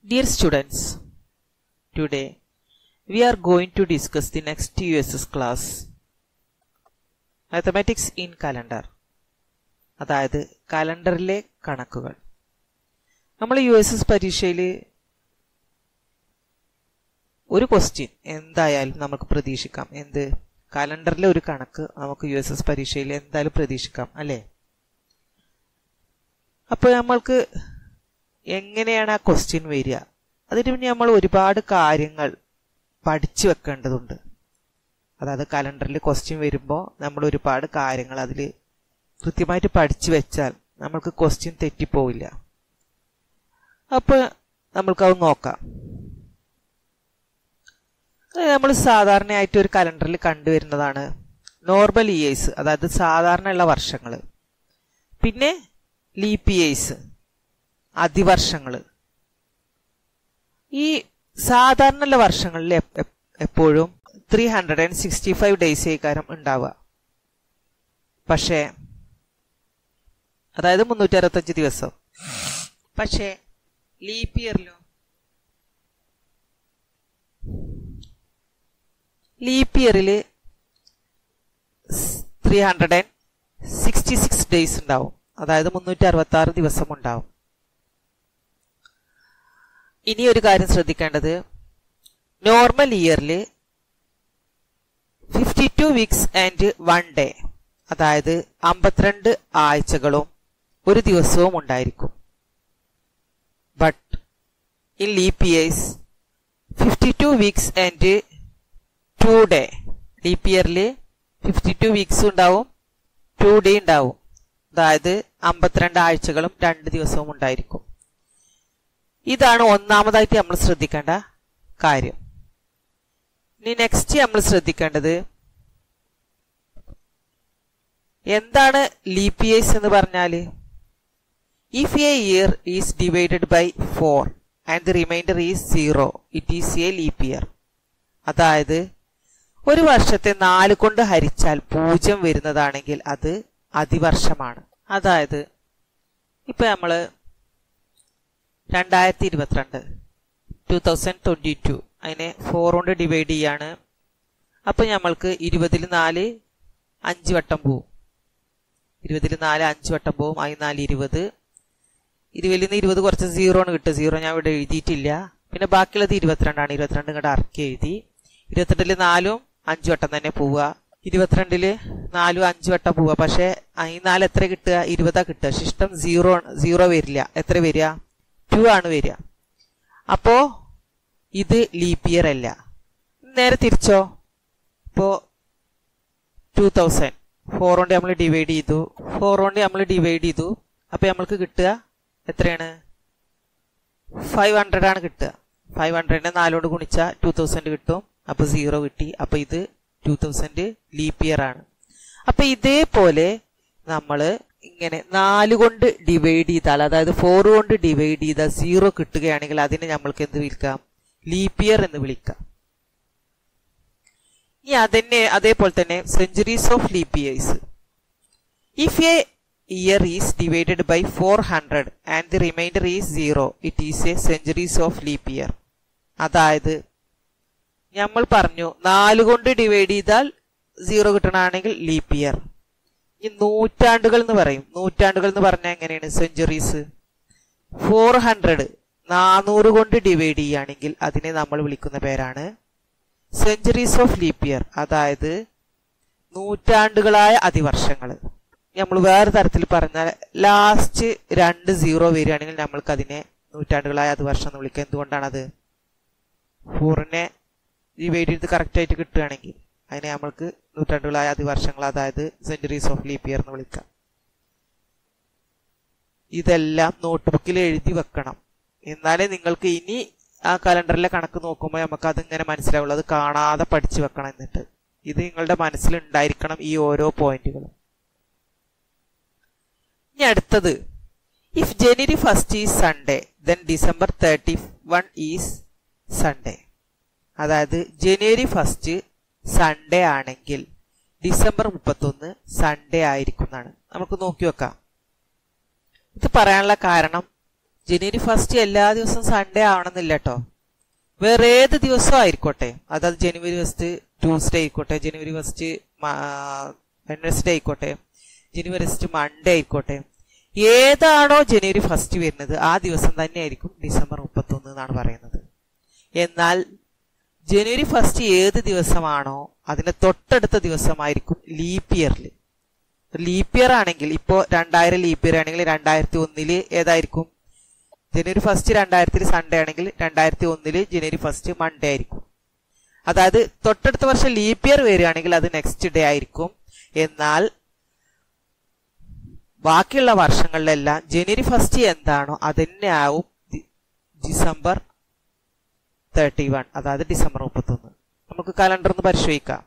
Dear students, today we are going to discuss the next USS class Mathematics in Calendar അതായത് കലണ്ടറിലെ കണക്കുകൾ നമ്മൾ U S S പരീക്ഷയിൽ ഒരു question എന്തായാലും നമുക്ക് പ്രതീക്ഷിക്കാം എന്ത് കലണ്ടറിലെ ഒരു കണക്ക് നമുക്ക് യു എസ് എസ് പരീക്ഷയിൽ എന്തായാലും പ്രതീക്ഷിക്കാം അല്ലേ അപ്പോൾ നമ്മൾക്ക് എങ്ങനെയാണ് ആ ക്വസ്റ്റ്യൻ വരിക അതിന് പിന്നെ നമ്മൾ ഒരുപാട് കാര്യങ്ങൾ പഠിച്ചു വെക്കേണ്ടതുണ്ട് അതായത് കലണ്ടറിൽ ക്വസ്റ്റ്യൻ വരുമ്പോൾ നമ്മൾ ഒരുപാട് കാര്യങ്ങൾ അതിൽ കൃത്യമായിട്ട് പഠിച്ചു വെച്ചാൽ നമ്മൾക്ക് ക്വസ്റ്റ്യൻ തെറ്റിപ്പോവില്ല അപ്പോൾ നമ്മൾക്കത് നോക്കാം നമ്മൾ സാധാരണയായിട്ട് ഒരു കലണ്ടറിൽ കണ്ടുവരുന്നതാണ് നോർമൽ ഇയേഴ്സ് അതായത് സാധാരണയുള്ള വർഷങ്ങൾ പിന്നെ ലീപ്പ് ഇയേഴ്സ് അതിവർഷങ്ങൾ ഈ സാധാരണയുള്ള വർഷങ്ങളിൽ എപ്പോഴും three hundred and sixty five days ഏക്കാരം ഉണ്ടാവുക പക്ഷേ അതായത് മുന്നൂറ്റി അറുപത്തഞ്ച് ദിവസം പക്ഷേ ലീപ്പ് ഇയറിലോ ലീപ്പ് ഇയറിൽ three hundred and sixty six days ഉണ്ടാവും അതായത് മുന്നൂറ്റി അറുപത്തി ആറ് ദിവസം ഉണ്ടാവും ഇനി ഒരു കാര്യം ശ്രദ്ധിക്കേണ്ടത് നോർമൽ ഇയറിൽ fifty two weeks and one day അതായത് അമ്പത്തിരണ്ട് ആഴ്ചകളും ഒരു ദിവസവും ഉണ്ടായിരിക്കും but in leap years fifty two weeks and two day leap ഇയറിൽ ഫിഫ്റ്റി ടു വീക്സ് ഉണ്ടാവും ടു ഡേ ഉണ്ടാവും അതായത് അമ്പത്തിരണ്ട് ആഴ്ചകളും രണ്ട് ദിവസവും ഉണ്ടായിരിക്കും ഇതാണ് ഒന്നാമതായിട്ട് നമ്മൾ ശ്രദ്ധിക്കേണ്ട കാര്യം ഇനി നെക്സ്റ്റ് നമ്മൾ ശ്രദ്ധിക്കേണ്ടത് എന്താണ് ലീപ്പ് ഇയേഴ്സ് എന്ന് പറഞ്ഞാൽ if a year is divided by four and the remainder is zero it is a leap year അതായത് ഒരു വർഷത്തെ നാല് കൊണ്ട് ഹരിച്ചാൽ പൂജ്യം വരുന്നതാണെങ്കിൽ അത് അതിവർഷമാണ് അതായത് ഇപ്പൊ നമ്മള് രണ്ടായിരത്തി ഇരുപത്തിരണ്ട് ടു തൗസൻഡ് ട്വന്റി ടു അതിനെ ഫോർ കൊണ്ട് ഡിവൈഡ് ചെയ്യാണ് അപ്പൊ നമ്മൾക്ക് ഇരുപതിൽ നാല് അഞ്ച് വട്ടം പോവും ഇരുപതിൽ നാല് അഞ്ച് വട്ടം പോവും അതിന് നാല് ഇരുപത് ഇരുപതിൽ നിന്ന് ഇരുപത് കുറച്ച് സീറോ ആണ് കിട്ടുക സീറോ ഞാൻ ഇവിടെ എഴുതിയിട്ടില്ല പിന്നെ ബാക്കിയുള്ളത് ഇരുപത്തിരണ്ടാണ് ഇരുപത്തിരണ്ട് ഇങ്ങോട്ട് ഇറക്കി എഴുതി ഇരുപത്തിരണ്ടില് നാലും അഞ്ചു വട്ടം തന്നെ പോവുക ഇരുപത്തിരണ്ടില് നാലും അഞ്ചു വട്ടം പോവുക പക്ഷെ ഈ നാല് എത്ര കിട്ടുക ഇരുപതാ കിട്ടുക ശിഷ്ടം സീറോ സീറോ വരില്ല എത്ര വരിക ടു ആണ് വരിക അപ്പോ ഇത് ലീപ്പ് ഇയർ അല്ല നേരെ തിരിച്ചോ ഇപ്പോ ടൂ തൗസൻഡ് ഫോർ കൊണ്ട് നമ്മൾ ഡിവൈഡ് ചെയ്തു ഫോർ കൊണ്ട് നമ്മൾ ഡിവൈഡ് ചെയ്തു അപ്പൊ നമ്മൾക്ക് കിട്ടുക എത്രയാണ് ഫൈവ് ഹൺഡ്രഡ് ആണ് കിട്ടുക ഫൈവ് ഹൺഡ്രഡിനെ നാലോണ്ട് ഗുണിച്ച ടൂ തൗസൻഡ് കിട്ടും അപ്പൊ സീറോ കിട്ടി അപ്പൊ ഇത് ടൂ തൗസൻഡ് ലീപ്പ് ഇയർ ആണ് അപ്പൊ ഇതേപോലെ നമ്മള് ഇങ്ങനെ നാല് കൊണ്ട് ഡിവൈഡ് ചെയ്താൽ അതായത് ഫോർ കൊണ്ട് ഡിവൈഡ് ചെയ്താൽ സീറോ കിട്ടുകയാണെങ്കിൽ അതിനെ നമ്മൾക്ക് എന്ത് വിളിക്കാം ലീപ്പ് ഇയർ എന്ന് വിളിക്കാം ഇനി അതന്നെ അതേപോലെ തന്നെ centuries of leap years if a year is divided by four hundred and the remainder is zero it is a centuries of leap year അതായത് നമ്മൾ പറഞ്ഞു നാല് കൊണ്ട് ഡിവൈഡ് ചെയ്താൽ സീറോ കിട്ടണമെങ്കിൽ ലീപ്പ് ഇയർ ഈ നൂറ്റാണ്ടുകൾ എന്ന് പറയും നൂറ്റാണ്ടുകൾ എന്ന് പറഞ്ഞാൽ എങ്ങനെയാണ് സെഞ്ചുറീസ് ഫോർ ഹൺഡ്രഡ് നാനൂറ് കൊണ്ട് ഡിവൈഡ് ചെയ്യുകയാണെങ്കിൽ അതിനെ നമ്മൾ വിളിക്കുന്ന പേരാണ് സെഞ്ചുറീസ് ഓഫ് ലീപ്പ് ഇയർ അതായത് നൂറ്റാണ്ടുകളായ അതിവർഷങ്ങൾ നമ്മൾ വേറെ തരത്തിൽ പറഞ്ഞാൽ ലാസ്റ്റ് രണ്ട് സീറോ വരികയാണെങ്കിൽ നമ്മൾക്ക് അതിനെ നൂറ്റാണ്ടുകളായ അതിവർഷം എന്ന് വിളിക്കുക എന്തുകൊണ്ടാണത് ഫോറിനെ ഡിവൈഡ് ചെയ്ത് കറക്റ്റ് ആയിട്ട് കിട്ടുകയാണെങ്കിൽ അതിനെ നമ്മൾക്ക് നൂറ്റാണ്ടുകളായ അതിവർഷങ്ങൾ അതായത് സെഞ്ചുറീസ് ഓഫ് ലീപ്പ് ഇയർ എന്ന് വിളിക്കാം ഇതെല്ലാം നോട്ട്ബുക്കിൽ എഴുതി വെക്കണം എന്നാലേ നിങ്ങൾക്ക് ഇനി ആ കലണ്ടറിലെ കണക്ക് നോക്കുമ്പോൾ നമുക്ക് അതിങ്ങനെ മനസ്സിലാവുള്ളൂ അത് കാണാതെ പഠിച്ചു വെക്കണം എന്നിട്ട് ഇത് നിങ്ങളുടെ മനസ്സിൽ ഉണ്ടായിരിക്കണം ഈ ഓരോ പോയിന്റുകളും ഇനി അടുത്തത് if January first is Sunday then December thirty one is Sunday അതായത് ജനുവരി ഫസ്റ്റ് സൺഡേ ആണെങ്കിൽ ഡിസംബർ മുപ്പത്തൊന്ന് സൺഡേ ആയിരിക്കും എന്നാണ് നമുക്ക് നോക്കി വെക്കാം ഇത് പറയാനുള്ള കാരണം ജനുവരി ഫസ്റ്റ് എല്ലാ ദിവസവും സൺഡേ ആവണമെന്നില്ല കേട്ടോ വേറെ ഏത് ദിവസവും ആയിക്കോട്ടെ അതായത് ജനുവരി ഫസ്റ്റ് ട്യൂസ്ഡേ ആയിക്കോട്ടെ ജനുവരി ഫസ്റ്റ് വെനസ്ഡേ ആയിക്കോട്ടെ ജനുവരി ഫസ്റ്റ് മൺഡേ ആയിക്കോട്ടെ ഏതാണോ ജനുവരി ഫസ്റ്റ് വരുന്നത് ആ ദിവസം തന്നെ ആയിരിക്കും ഡിസംബർ മുപ്പത്തൊന്ന് എന്നാണ് പറയുന്നത് എന്നാൽ ജനുവരി ഫസ്റ്റ് ഏത് ദിവസമാണോ അതിന്റെ തൊട്ടടുത്ത ദിവസമായിരിക്കും ലീപ്പ് ഇയറിൽ ലീപ്പ് ഇയർ ആണെങ്കിൽ ഇപ്പോ രണ്ടായിരം ലീപ്പ് ഇയർ ആണെങ്കിൽ രണ്ടായിരത്തി ഒന്നില് ഏതായിരിക്കും ജനുവരി ഫസ്റ്റ് രണ്ടായിരത്തിൽ സൺഡേ ആണെങ്കിൽ രണ്ടായിരത്തി ഒന്നില് ജനുവരി ഫസ്റ്റ് മൺഡേ ആയിരിക്കും അതായത് തൊട്ടടുത്ത വർഷം ലീപ്പ് ഇയർ വരികയാണെങ്കിൽ അത് നെക്സ്റ്റ് ഡേ ആയിരിക്കും എന്നാൽ ബാക്കിയുള്ള വർഷങ്ങളിലെല്ലാം ജനുവരി ഫസ്റ്റ് എന്താണോ അതന്നെ ആവും ഡി- ഡിസംബർ തേർട്ടി വൺ അതായത് ഡിസംബർ മുപ്പത്തൊന്ന് നമുക്ക് കലണ്ടർ ഒന്ന് പരിശോധിക്കാം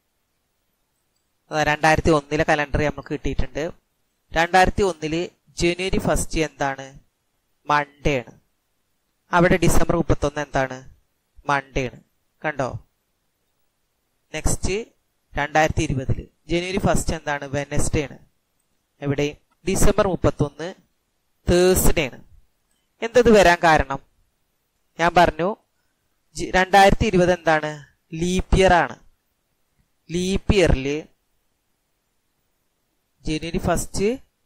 അതാ രണ്ടായിരത്തി ഒന്നിലെ കലണ്ടർ നമുക്ക് കിട്ടിയിട്ടുണ്ട് രണ്ടായിരത്തി ഒന്നില് ജനുവരി ഫസ്റ്റ് എന്താണ് മൺഡേ ആണ് അവിടെ ഡിസംബർ മുപ്പത്തൊന്ന് എന്താണ് മൺഡേ ആണ് കണ്ടോ നെക്സ്റ്റ് രണ്ടായിരത്തി ഇരുപതില് ജനുവരി ഫസ്റ്റ് എന്താണ് വെനസ്ഡേ ആണ് എവിടെ ഡിസംബർ മുപ്പത്തൊന്ന് തേഴ്സ്ഡേ ആണ് എന്തത് വരാൻ കാരണം ഞാൻ പറഞ്ഞു ജി- രണ്ടായിരത്തി ഇരുപത് എന്താണ് ലീപ്പ് ഇയർ ആണ് ലീപ്പ് ഇയറിൽ ജനുവരി ഫസ്റ്റ്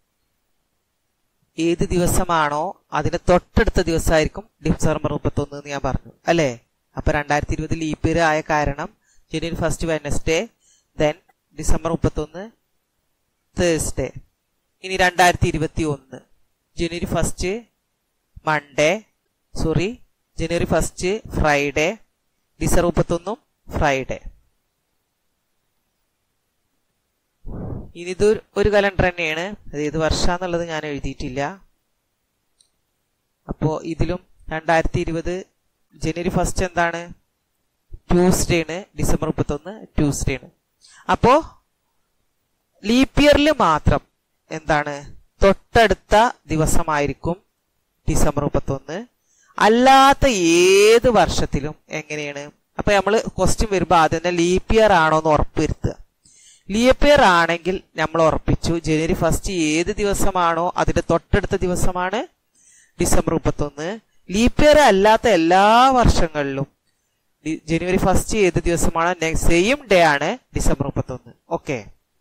ഏത് ദിവസമാണോ അതിന്റെ തൊട്ടടുത്ത ദിവസമായിരിക്കും ഡിസംബർ മുപ്പത്തൊന്ന് എന്ന് ഞാൻ പറഞ്ഞു അല്ലേ അപ്പൊ രണ്ടായിരത്തി ഇരുപത് ലീപ്പ് ഇയർ ആയ കാരണം January first Wednesday then December മുപ്പത്തൊന്ന് തേഴ്സ്ഡേ ഇനി രണ്ടായിരത്തി ഇരുപത്തി ഒന്ന് January first Monday sorry January first Friday December മുപ്പത്തൊന്നും ഫ്രൈഡേ ഇനി ഇത് ഒരു കലണ്ടർ തന്നെയാണ് അത് ഏത് വർഷാന്നുള്ളത് ഞാൻ എഴുതിയിട്ടില്ല അപ്പോ ഇതിലും രണ്ടായിരത്തി ഇരുപത് ജനുവരി ഫസ്റ്റ് എന്താണ് ട്യൂസ്ഡേ ആണ് ഡിസംബർ മുപ്പത്തൊന്ന് ട്യൂസ്ഡേ ആണ് അപ്പോ ലീപ്പ് ഇയറിൽ മാത്രം എന്താണ് തൊട്ടടുത്ത ദിവസമായിരിക്കും ഡിസംബർ മുപ്പത്തൊന്ന് അല്ലാത്ത ഏത് വർഷത്തിലും എങ്ങനെയാണ് അപ്പൊ നമ്മൾ ക്വസ്റ്റ്യൻ വരുമ്പോൾ ആദ്യം തന്നെ ലീപ്പ് ഇയർ ആണോ എന്ന് ഉറപ്പ് വരുത്തുക ലീപ്പ് ഇയർ ആണെങ്കിൽ നമ്മൾ ഉറപ്പിച്ചു ജനുവരി ഫസ്റ്റ് ഏത് ദിവസമാണോ അതിന്റെ തൊട്ടടുത്ത ദിവസമാണ് ഡിസംബർ മുപ്പത്തൊന്ന് ലീപ്പ് ഇയർ അല്ലാത്ത എല്ലാ വർഷങ്ങളിലും ഡി- ജനുവരി ഫസ്റ്റ് ഏത് ദിവസമാണ് സെയിം ഡേ ആണ് ഡിസംബർ മുപ്പത്തൊന്ന് ഓക്കെ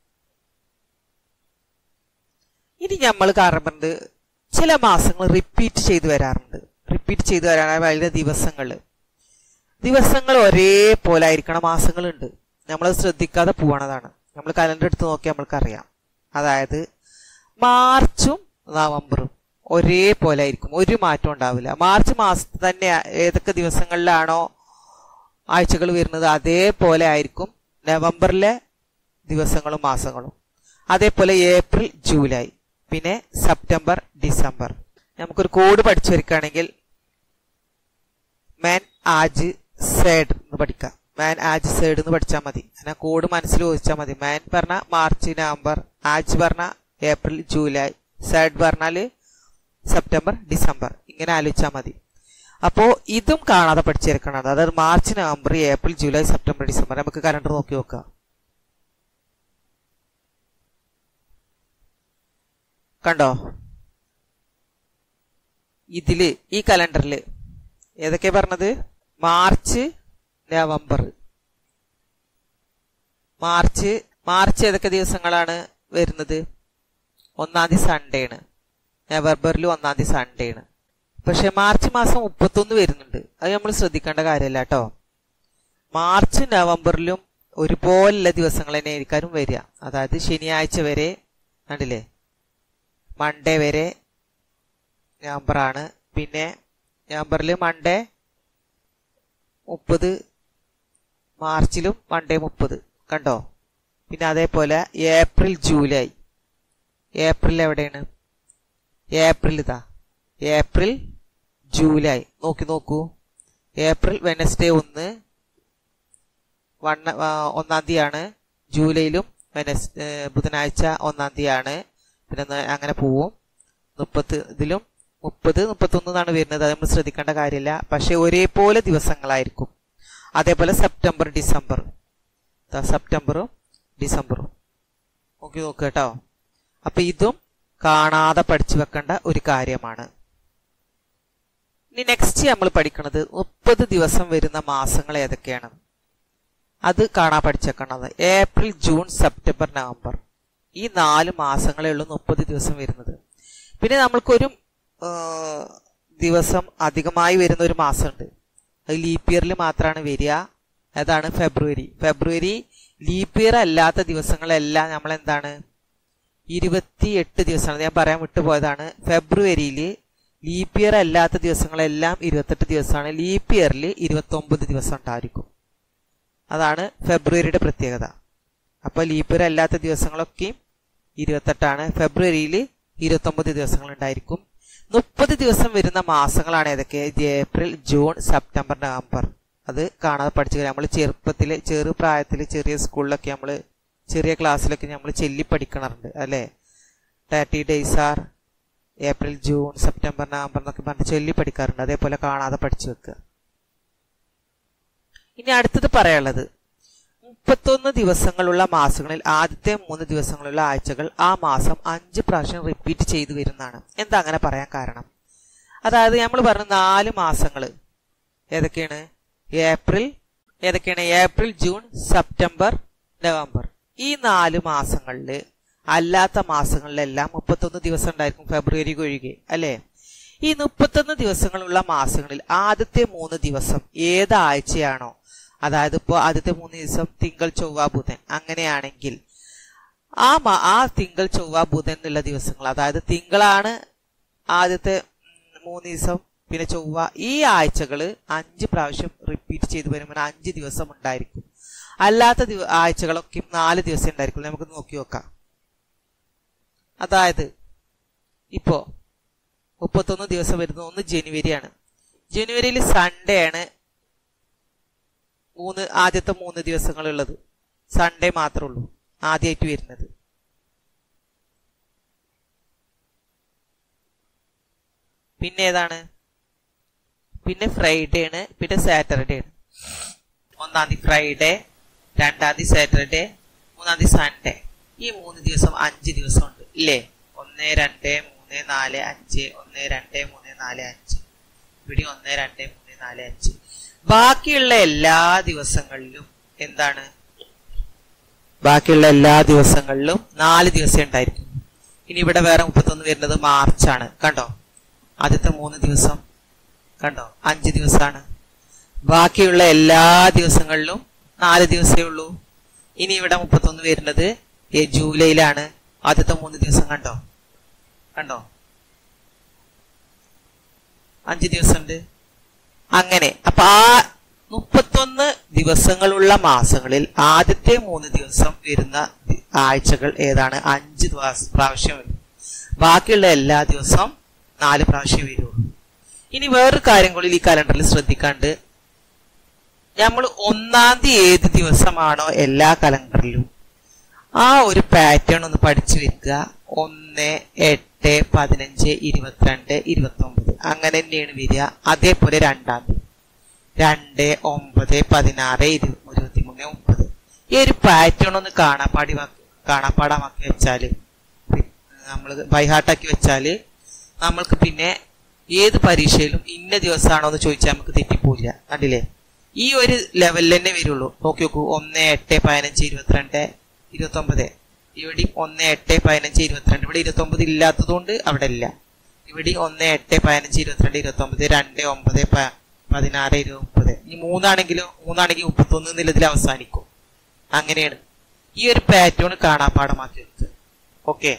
ഇനി നമ്മൾ കാണുന്നുണ്ട് ചില മാസങ്ങൾ റിപ്പീറ്റ് ചെയ്തു വരാറുണ്ട് റിപ്പീറ്റ് ചെയ്തു വരാനായ വലിയ ദിവസങ്ങൾ ദിവസങ്ങൾ ഒരേപോലെ ആയിരിക്കണ മാസങ്ങളുണ്ട് നമ്മൾ ശ്രദ്ധിക്കാതെ പോകണതാണ് നമ്മൾ കലണ്ടർ എടുത്ത് നോക്കിയാൽ നമ്മൾക്കറിയാം അതായത് മാർച്ചും നവംബറും ഒരേപോലെ ആയിരിക്കും ഒരു മാറ്റം ഉണ്ടാവില്ല മാർച്ച് മാസത്തിൽ തന്നെ ഏതൊക്കെ ദിവസങ്ങളിലാണോ ആഴ്ചകൾ വരുന്നത് അതേപോലെ ആയിരിക്കും നവംബറിലെ ദിവസങ്ങളും മാസങ്ങളും അതേപോലെ ഏപ്രിൽ ജൂലൈ പിന്നെ സെപ്റ്റംബർ ഡിസംബർ നമുക്കൊരു കോഡ് പഠിച്ചു വരികയാണെങ്കിൽ മാൻ ആജ് സേഡ് എന്ന് പഠിക്കാം മാൻ ആജ് സേഡ് എന്ന് പഠിച്ചാൽ മതി അങ്ങനെ കോഡ് മനസ്സിൽ ചോദിച്ചാൽ മതി മാൻ പറഞ്ഞ മാർച്ച് നവംബർ ആജ് പറഞ്ഞ ഏപ്രിൽ ജൂലൈ സേഡ് പറഞ്ഞാല് സെപ്റ്റംബർ ഡിസംബർ ഇങ്ങനെ ആലോചിച്ചാൽ മതി അപ്പോ ഇതും കാണാതെ പഠിച്ചെടുക്കണം അതായത് March November April July September December നമുക്ക് കലണ്ടർ നോക്കി നോക്കാം കണ്ടോ ഇതില് ഈ കലണ്ടറിൽ ഏതൊക്കെ പറഞ്ഞത് മാർച്ച് നവംബർ മാർച്ച് മാർച്ച് ഏതൊക്കെ ദിവസങ്ങളാണ് വരുന്നത് ഒന്നാം തീയതി സൺഡേ ആണ് നവംബറിൽ ഒന്നാം തീയതി സൺഡേ ആണ് പക്ഷെ മാർച്ച് മാസം മുപ്പത്തൊന്ന് വരുന്നുണ്ട് അത് നമ്മൾ ശ്രദ്ധിക്കേണ്ട കാര്യമല്ല കേട്ടോ മാർച്ച് നവംബറിലും ഒരുപോലുള്ള ദിവസങ്ങൾ തന്നെ ആയിരിക്കാരും വരിക അതായത് ശനിയാഴ്ച വരെ കണ്ടില്ലേ മൺഡേ വരെ നവംബറാണ് പിന്നെ നവംബറിൽ മൺഡേ മുപ്പത് മാർച്ചിലും മൺഡേ മുപ്പത് കണ്ടോ പിന്നെ അതേപോലെ ഏപ്രിൽ ജൂലൈ ഏപ്രിൽ എവിടെയാണ് ഏപ്രിൽ ഇതാ ഏപ്രിൽ ജൂലൈ നോക്കി നോക്കൂ ഏപ്രിൽ വെനസ്ഡേ ഒന്ന് വണ്ണ ആ, ഒന്നാം തീയതിയാണ് ജൂലൈയിലും വെനസ് ഏ, ബുധനാഴ്ച ഒന്നാം തീയതിയാണ് പിന്നെ ന- അങ്ങനെ പോവും മുപ്പത്ത് ഇതിലും മുപ്പത് മുപ്പത്തൊന്ന് എന്നാണ് വരുന്നത് അത് നമ്മൾ ശ്രദ്ധിക്കേണ്ട കാര്യമില്ല പക്ഷെ ഒരേപോലെ ദിവസങ്ങളായിരിക്കും അതേപോലെ സെപ്റ്റംബർ ഡിസംബർ ദാ സെപ്റ്റംബറും ഡിസംബറും നോക്കി നോക്കുക കേട്ടോ അപ്പൊ ഇതും കാണാതെ പഠിച്ചു വെക്കേണ്ട ഒരു കാര്യമാണ് ഇനി നെക്സ്റ്റ് നമ്മൾ പഠിക്കുന്നത് മുപ്പത് ദിവസം വരുന്ന മാസങ്ങൾ ഏതൊക്കെയാണ് അത് കാണാൻ പഠിച്ചേക്കണത് ഏപ്രിൽ ജൂൺ സെപ്റ്റംബർ നവംബർ ഈ നാല് മാസങ്ങളേ ഉള്ളൂ മുപ്പത് ദിവസം വരുന്നത് പിന്നെ നമ്മൾക്കൊരു ആ, ദിവസം അധികമായി വരുന്ന ഒരു മാസമുണ്ട് അത് ലീപ്പ് ഇയറിൽ മാത്രമാണ് വരിക അതാണ് ഫെബ്രുവരി ഫെബ്രുവരി ലീപ്പ് ഇയർ അല്ലാത്ത ദിവസങ്ങളെല്ലാം നമ്മൾ എന്താണ് ഇരുപത്തി എട്ട് ദിവസമാണ് ഞാൻ പറയാൻ വിട്ടുപോയതാണ് ഫെബ്രുവരിയിൽ ലീപ്പ് ഇയർ അല്ലാത്ത ദിവസങ്ങളെല്ലാം ഇരുപത്തെട്ട് ദിവസമാണ് ലീപ്പ് ഇയറിൽ ഇരുപത്തി ഒമ്പത് ദിവസം ഉണ്ടായിരിക്കും അതാണ് ഫെബ്രുവരിയുടെ പ്രത്യേകത അപ്പോൾ ലീപ്പ് ഇയർ അല്ലാത്ത ദിവസങ്ങളൊക്കെയും ഇരുപത്തെട്ടാണ് ഫെബ്രുവരിയിൽ ഇരുപത്തൊമ്പത് ദിവസങ്ങൾ ഉണ്ടായിരിക്കും മുപ്പത് ദിവസം വരുന്ന മാസങ്ങളാണ് ഏതൊക്കെ ഇത് ഏപ്രിൽ ജൂൺ സെപ്റ്റംബർ നവംബർ അത് കാണാതെ പഠിച്ചു നമ്മൾ ചെറുപ്പത്തിൽ ചെറു പ്രായത്തിൽ ചെറിയ സ്കൂളിലൊക്കെ നമ്മൾ ചെറിയ ക്ലാസ്സിലൊക്കെ നമ്മൾ ചെല്ലി പഠിക്കണറുണ്ട് അല്ലേ thirty days are April June September November എന്നൊക്കെ പറഞ്ഞ് ചൊല്ലി പഠിക്കാറുണ്ട് അതേപോലെ കാണാതെ പഠിച്ചു വെക്കുക ഇനി അടുത്തത് പറയാനുള്ളത് മുപ്പത്തൊന്ന് ദിവസങ്ങളുള്ള മാസങ്ങളിൽ ആദ്യത്തെ മൂന്ന് ദിവസങ്ങളുള്ള ആഴ്ചകൾ ആ മാസം അഞ്ച് പ്രാവശ്യം റിപ്പീറ്റ് ചെയ്തു വരുന്നതാണ് എന്താ അങ്ങനെ പറയാൻ കാരണം അതായത് നമ്മൾ പറഞ്ഞ നാല് മാസങ്ങൾ ഏതൊക്കെയാണ് ഏപ്രിൽ ഏതൊക്കെയാണ് ഏപ്രിൽ ജൂൺ സെപ്റ്റംബർ നവംബർ ഈ നാല് മാസങ്ങളിൽ അല്ലാത്ത മാസങ്ങളിലെല്ലാം മുപ്പത്തൊന്ന് ദിവസം ഉണ്ടായിരിക്കും ഫെബ്രുവരി ഒഴികെ അല്ലേ ഈ മുപ്പത്തൊന്ന് ദിവസങ്ങളുള്ള മാസങ്ങളിൽ ആദ്യത്തെ മൂന്ന് ദിവസം ഏത് ആഴ്ചയാണോ അതായത് ഇപ്പോൾ ആദ്യത്തെ മൂന്ന് ദിവസം തിങ്കൾ ചൊവ്വ ബുധൻ അങ്ങനെയാണെങ്കിൽ ആ മ- ആ തിങ്കൾ ചൊവ്വ ബുധൻ എന്നുള്ള ദിവസങ്ങൾ അതായത് തിങ്കളാണ് ആദ്യത്തെ ഉം, മൂന്ന് ദിവസം പിന്നെ ചൊവ്വ ഈ ആഴ്ചകൾ അഞ്ച് പ്രാവശ്യം റിപ്പീറ്റ് ചെയ്ത് വരുമ്പോൾ അഞ്ച് ദിവസം ഉണ്ടായിരിക്കും അല്ലാത്ത ദിവ- ആഴ്ചകളൊക്കെ നാല് ദിവസം ഉണ്ടായിരിക്കും നമുക്ക് നോക്കി നോക്കാം അതായത് ഇപ്പോ മുപ്പത്തൊന്ന് ദിവസം വരുന്നത് ഒന്ന് ജനുവരിയാണ് ജനുവരിയിൽ സൺഡേ ആണ് മൂന്ന് ആദ്യത്തെ മൂന്ന് ദിവസങ്ങളുള്ളത് സൺഡേ മാത്രമേ ഉള്ളൂ ആദ്യമായിട്ട് വരുന്നത് പിന്നെ ഏതാണ് പിന്നെ ഫ്രൈഡേ ആണ് പിന്നെ സാറ്റർഡേ ആണ് ഒന്നാം തീയതി ഫ്രൈഡേ രണ്ടാം തീയതി സാറ്റർഡേ മൂന്നാം തീയതി സൺഡേ ഈ മൂന്ന് ദിവസം അഞ്ച് ദിവസം ഉണ്ട് ഇല്ലേ ഒന്ന് രണ്ട് മൂന്ന് നാല് അഞ്ച് ഒന്ന് രണ്ട് മൂന്ന് നാല് അഞ്ച് ഇവിടെ ഒന്ന് രണ്ട് മൂന്ന് നാല് അഞ്ച് ബാക്കിയുള്ള എല്ലാ ദിവസങ്ങളിലും എന്താണ് ബാക്കിയുള്ള എല്ലാ ദിവസങ്ങളിലും നാല് ദിവസം ഉണ്ടായിരിക്കും ഇനി ഇവിടെ വേറെ മുപ്പത്തൊന്ന് വരുന്നത് മാർച്ചാണ് കണ്ടോ ആദ്യത്തെ മൂന്ന് ദിവസം കണ്ടോ അഞ്ച് ദിവസമാണ് ബാക്കിയുള്ള എല്ലാ ദിവസങ്ങളിലും നാല് ദിവസമേ ഉള്ളൂ ഇനി ഇവിടെ മുപ്പത്തൊന്ന് വരുന്നത് ഏ, ജൂലൈയിലാണ് ആദ്യത്തെ മൂന്ന് ദിവസം കണ്ടോ കണ്ടോ അഞ്ച് ദിവസമുണ്ട് അങ്ങനെ അപ്പൊ ആ മുപ്പത്തൊന്ന് ദിവസങ്ങളുള്ള മാസങ്ങളിൽ ആദ്യത്തെ മൂന്ന് ദിവസം വരുന്ന ദി- ആഴ്ചകൾ ഏതാണ് അഞ്ച് ദിവസം പ്രാവശ്യം വരും ബാക്കിയുള്ള എല്ലാ ദിവസവും നാല് പ്രാവശ്യം വരുള്ളൂ ഇനി വേറൊരു കാര്യം കൂടി ഈ കലണ്ടറിൽ ശ്രദ്ധിക്കാണ്ട് നമ്മൾ ഒന്നാം തീയതി ഏത് ദിവസമാണോ എല്ലാ കലണ്ടറിലും ആ ഒരു പാറ്റേൺ ഒന്ന് പഠിച്ചു വെക്കുക ഒന്ന് എട്ട് പതിനഞ്ച് ഇരുപത്തിരണ്ട് ഇരുപത്തി ഒമ്പത് അങ്ങനെ തന്നെയാണ് വരിക അതേപോലെ രണ്ടാം തീയതി രണ്ട് ഒമ്പത് പതിനാറ് ഇരു ഇരുപത്തിമൂന്ന് മുപ്പത് ഈ ഒരു പാറ്റേൺ ഒന്ന് കാണാപ്പാടി കാണാപ്പാടമാക്കി വെച്ചാല് നമ്മൾ ബൈഹാർട്ടാക്കി വെച്ചാല് നമ്മൾക്ക് പിന്നെ ഏത് പരീക്ഷയിലും ഇന്ന ദിവസമാണോ എന്ന് ചോദിച്ചാൽ നമുക്ക് തെറ്റിപ്പോയില്ല കണ്ടില്ലേ ഈ ഒരു ലെവലിൽ തന്നെ വരുള്ളൂ നോക്കി നോക്കൂ ഒന്ന് എട്ട് പതിനഞ്ച് ഇരുപത്തിരണ്ട് ഇരുപത്തി ഒമ്പത് ഇവിടെ ഒന്ന് എട്ട് പതിനഞ്ച് ഇരുപത്തിരണ്ട് ഇവിടെ ഇരുപത്തി ഒമ്പത് ഇല്ലാത്തതുകൊണ്ട് അവിടെ ഇല്ല ഇവിടെ ഒന്ന് എട്ട് പതിനഞ്ച് ഇരുപത്തിരണ്ട് ഇരുപത്തി ഒമ്പത് രണ്ട് ഒമ്പത് പ- പതിനാറ് ഇരുപത് മുപ്പത് ഇനി മൂന്നാണെങ്കിലോ മൂന്നാണെങ്കിൽ മുപ്പത്തൊന്ന് എന്നുള്ളതിൽ അവസാനിക്കും അങ്ങനെയാണ് ഈ ഒരു പാറ്റേൺ കാണാപ്പാടമാക്കി വെക്കുക ഓക്കെ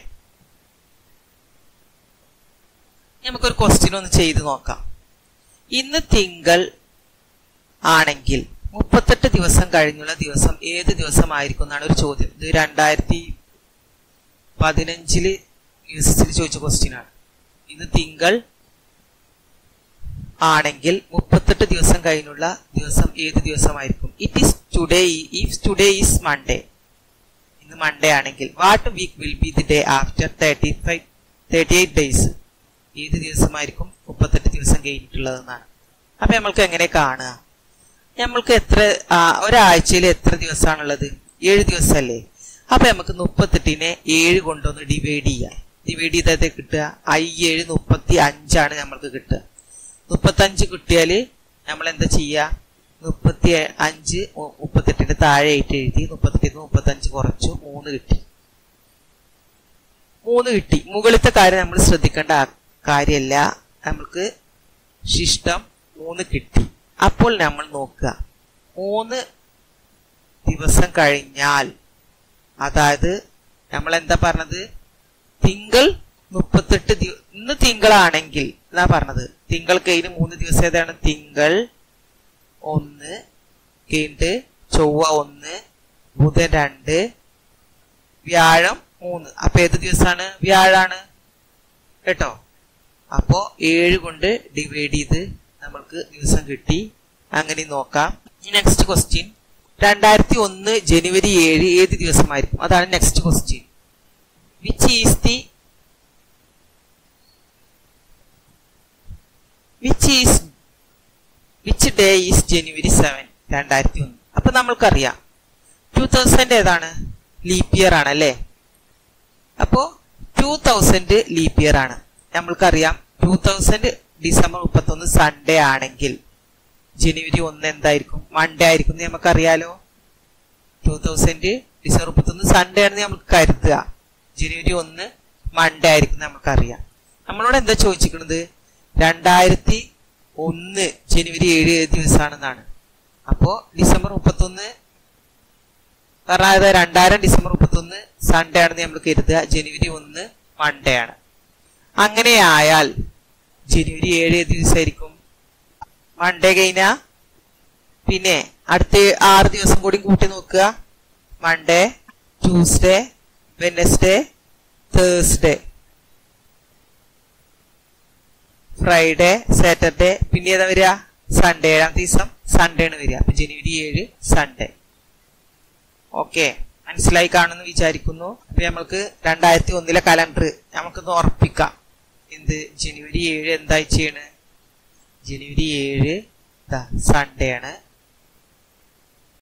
നമുക്കൊരു ക്വസ്റ്റ്യൻ ഒന്ന് ചെയ്ത് നോക്കാം ഇന്ന് തിങ്കൾ ആണെങ്കിൽ മുപ്പത്തെട്ട് ദിവസം കഴിഞ്ഞുള്ള ദിവസം ഏത് ദിവസമായിരിക്കും എന്നാണ് ഒരു ചോദ്യം ഇത് രണ്ടായിരത്തി പതിനഞ്ചില് യു എസ് എസിൽ ചോദിച്ച ക്വസ്റ്റ്യൻ ആണ് ഇത് തിങ്കൾ ആണെങ്കിൽ മുപ്പത്തെട്ട് ദിവസം കഴിഞ്ഞുള്ള ദിവസം ഏത് ദിവസമായിരിക്കും it is today if today is Monday ഇന്ന് മൺഡേ ആണെങ്കിൽ what week will be the day after thirty five thirty eight days ഏത് ദിവസമായിരിക്കും മുപ്പത്തെട്ട് ദിവസം കഴിഞ്ഞിട്ടുള്ളതെന്നാണ് അപ്പൊ നമ്മൾക്ക് എങ്ങനെ കാണുക നമ്മൾക്ക് എത്ര ആ, ഒരാഴ്ചയിൽ എത്ര ദിവസമാണുള്ളത് ഏഴ് ദിവസമല്ലേ അപ്പൊ നമുക്ക് മുപ്പത്തെട്ടിനെ ഏഴ് കൊണ്ടൊന്ന് ഡിവൈഡ് ചെയ്യാം ഡിവൈഡ് ചെയ്തത് കിട്ടുക ഐ ഏഴ് മുപ്പത്തി അഞ്ചാണ് നമ്മൾക്ക് കിട്ടുക മുപ്പത്തഞ്ച് കിട്ടിയാല് നമ്മൾ എന്താ ചെയ്യാ മുപ്പത്തി അഞ്ച് മു- മുപ്പത്തെട്ടിന്റെ താഴെ ആയിട്ട് എഴുതി മുപ്പത്തെട്ടിന് മുപ്പത്തഞ്ച് കുറച്ചു മൂന്ന് കിട്ടി മൂന്ന് കിട്ടി മുകളിലത്തെ കാര്യം നമ്മൾ ശ്രദ്ധിക്കേണ്ട ആ- കാര്യമല്ല നമ്മൾക്ക് ശിഷ്ടം മൂന്ന് കിട്ടി അപ്പോൾ നമ്മൾ നോക്കുക മൂന്ന് ദിവസം കഴിഞ്ഞാൽ അതായത് നമ്മൾ എന്താ പറഞ്ഞത് തിങ്കൾ മുപ്പത്തെട്ട് ദിവ ഇന്ന് തിങ്കളാണെങ്കിൽ എന്നാ പറഞ്ഞത് തിങ്കൾ കഴിഞ്ഞ് മൂന്ന് ദിവസം ഏതാണ് തിങ്കൾ ഒന്ന് കഴിഞ്ഞിട്ട് ചൊവ്വ ഒന്ന് ബുധൻ രണ്ട് വ്യാഴം മൂന്ന് അപ്പൊ ഏത് ദിവസമാണ് വ്യാഴാണ് കേട്ടോ അപ്പോ ഏഴ് കൊണ്ട് ഡിവൈഡ് ചെയ്ത് നമ്മൾക്ക് ദിവസം കിട്ടി അങ്ങനെ നോക്കാം നെക്സ്റ്റ് ക്വസ്റ്റ്യൻ രണ്ടായിരത്തി ഒന്ന് ജനുവരി ഏഴ് ഏത് ദിവസമായിരിക്കും അതാണ് next question which is the which is which day is January seven രണ്ടായിരത്തി ഒന്ന് അപ്പൊ നമ്മൾക്കറിയാം ടൂ തൗസൻഡ് ഏതാണ് ലീപ്പ് ഇയർ ആണ് അല്ലേ അപ്പോ ടൂ തൗസൻഡ് ലീപ്പ് ഇയർ ആണ് നമ്മൾക്കറിയാം ടൂ തൗസൻഡ് ഡിസംബർ മുപ്പത്തൊന്ന് സൺഡേ ആണെങ്കിൽ ജനുവരി ഒന്ന് എന്തായിരിക്കും മൺഡേ ആയിരിക്കും എന്ന് നമുക്കറിയാലോ ടൂ തൗസൻഡ് ഡിസംബർ മുപ്പത്തൊന്ന് സൺഡേ ആണെന്ന് നമുക്ക് കരുതുക ജനുവരി ഒന്ന് മൺഡേ ആയിരിക്കും എന്ന് നമുക്കറിയാം നമ്മളോട് എന്താ ചോദിച്ചിരിക്കുന്നത് രണ്ടായിരത്തി ഒന്ന് ജനുവരി ഏഴ് ഏത് ദിവസമാണെന്നാണ് അപ്പോ ഡിസംബർ മുപ്പത്തൊന്ന് കാരണം രണ്ടായിരം ഡിസംബർ മുപ്പത്തൊന്ന് സൺഡേ ആണെന്ന് നമ്മൾ കരുതുക ജനുവരി ഒന്ന് മൺഡേ ആണ് അങ്ങനെ ആയാൽ ജനുവരി ഏഴ് ഏത് ദിവസമായിരിക്കും മൺഡേ കഴിഞ്ഞാ പിന്നെ അടുത്ത ആറ് ദിവസം കൂടി കൂട്ടി നോക്കുക Monday Tuesday Wednesday Thursday Friday Saturday പിന്നെ ഏതാ വരിക സൺഡേ ഏഴാം ദിവസം സൺഡേ ആണ് വരിക അപ്പൊ ജനുവരി ഏഴ് സൺഡേ ഓക്കെ മനസ്സിലായി കാണുമെന്ന് വിചാരിക്കുന്നു അപ്പൊ നമ്മൾക്ക് രണ്ടായിരത്തി ഒന്നിലെ കലണ്ടർ നമുക്കൊന്ന് ഉറപ്പിക്കാം എന്ത് ജനുവരി ഏഴ് എന്താഴ്ചയാണ് ജനുവരി ഏഴ് സൺഡേ ആണ്